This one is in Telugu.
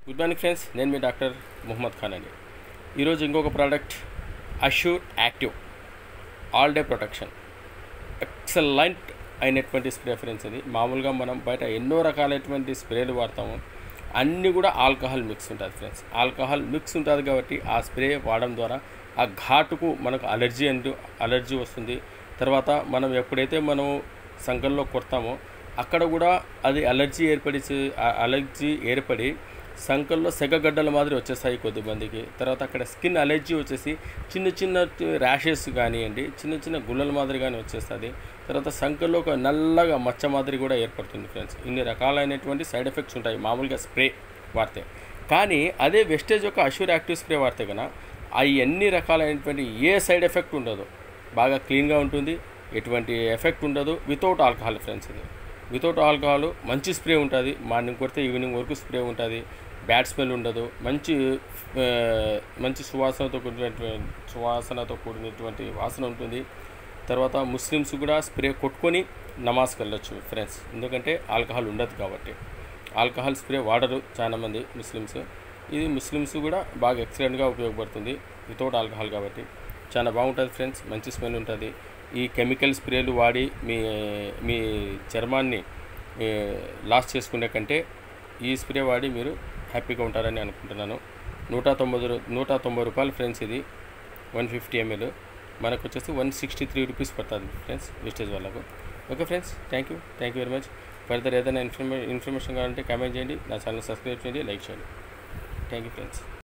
గుడ్ మార్నింగ్ ఫ్రెండ్స్ నేను మీ డాక్టర్ ముహమ్మద్ ఖాన్ అండి ఈరోజు ఇంకొక product Assure active all day protection excellent అయినటువంటి స్ప్రే ఫ్రెండ్స్ ఇది మామూలుగా మనం బయట ఎన్నో రకాలైనటువంటి స్ప్రేలు వాడతాము అన్నీ కూడా ఆల్కహాల్ మిక్స్ ఉంటుంది ఫ్రెండ్స్ ఆల్కహాల్ మిక్స్ ఉంటుంది కాబట్టి ఆ స్ప్రే వాడడం ద్వారా ఆ ఘాటుకు మనకు అలర్జీ అంటూ అలర్జీ వస్తుంది తర్వాత మనం ఎప్పుడైతే మనం సంకల్లో కొడతామో అక్కడ కూడా అది అలర్జీ ఏర్పడి అలర్జీ ఏర్పడి సంకల్లో సెగగడ్డల మాదిరి వచ్చేస్తాయి కొద్దిమందికి తర్వాత అక్కడ స్కిన్ అలర్జీ వచ్చేసి చిన్న చిన్న ర్యాషెస్ కానివ్వండి చిన్న చిన్న గుల్లల మాదిరి కానీ వచ్చేస్తుంది తర్వాత సంకల్లో ఒక నల్లగా మచ్చ మాదిరి కూడా ఏర్పడుతుంది ఫ్రెండ్స్ ఇన్ని రకాలైనటువంటి సైడ్ ఎఫెక్ట్స్ ఉంటాయి మామూలుగా స్ప్రే వాడితే కానీ అదే వెస్టేజ్ యొక్క అష్యూర్ యాక్టివ్ స్ప్రే వాడితే కన్నా అవి ఎన్ని రకాలైనటువంటి ఏ సైడ్ ఎఫెక్ట్ ఉండదు బాగా క్లీన్గా ఉంటుంది ఎటువంటి ఎఫెక్ట్ ఉండదు వితౌట్ ఆల్కహాల్ ఫ్రెండ్స్ ఇది వితౌట్ ఆల్కహాల్ మంచి స్ప్రే ఉంటుంది మార్నింగ్ కొడితే ఈవినింగ్ వరకు స్ప్రే ఉంటుంది బ్యాడ్ స్మెల్ ఉండదు మంచి ఆ, మంచి సువాసనతో కూడినటువంటి సువాసనతో కూడినటువంటి వాసన ఉంటుంది తర్వాత ముస్లిమ్స్ కూడా స్ప్రే కొట్టుకొని నమాజ్కి వెళ్ళొచ్చు ఫ్రెండ్స్ ఎందుకంటే ఆల్కహాల్ ఉండదు కాబట్టి ఆల్కహాల్ స్ప్రే వాడరు చాలామంది ముస్లిమ్స్ ఇది ముస్లిమ్స్ కూడా బాగా ఎక్సలెంట్గా ఉపయోగపడుతుంది వితౌట్ ఆల్కహాల్ కాబట్టి చాలా బాగుంటుంది ఫ్రెండ్స్ మంచి స్మెల్ ఉంటుంది ఈ కెమికల్ స్ప్రేలు వాడి మీ మీ చర్మాన్ని ఏ, లాస్ చేసుకునే కంటే ఈ స్ప్రే వాడి మీరు హ్యాపీగా ఉంటారని అనుకుంటున్నాను నూట తొంభై రూ- నూట తొంభై రూపాయలు ఫ్రెండ్స్ ఇది వన్ ఫిఫ్టీ ఎంఎల్ మనకు వచ్చేసి వన్ సిక్స్టీ త్రీ రూపీస్ పడుతుంది ఫ్రెండ్స్ విస్టేజ్ వాళ్ళకు okay friends thank you thank you very much further ఏదైనా ఇన్ఫర్మే ఇన్ఫర్మేషన్ కావాలంటే కామెంట్ చేయండి నా ఛానల్ సబ్స్క్రైబ్ చేయండి లైక్ చేయండి థ్యాంక్ యూ ఫ్రెండ్స్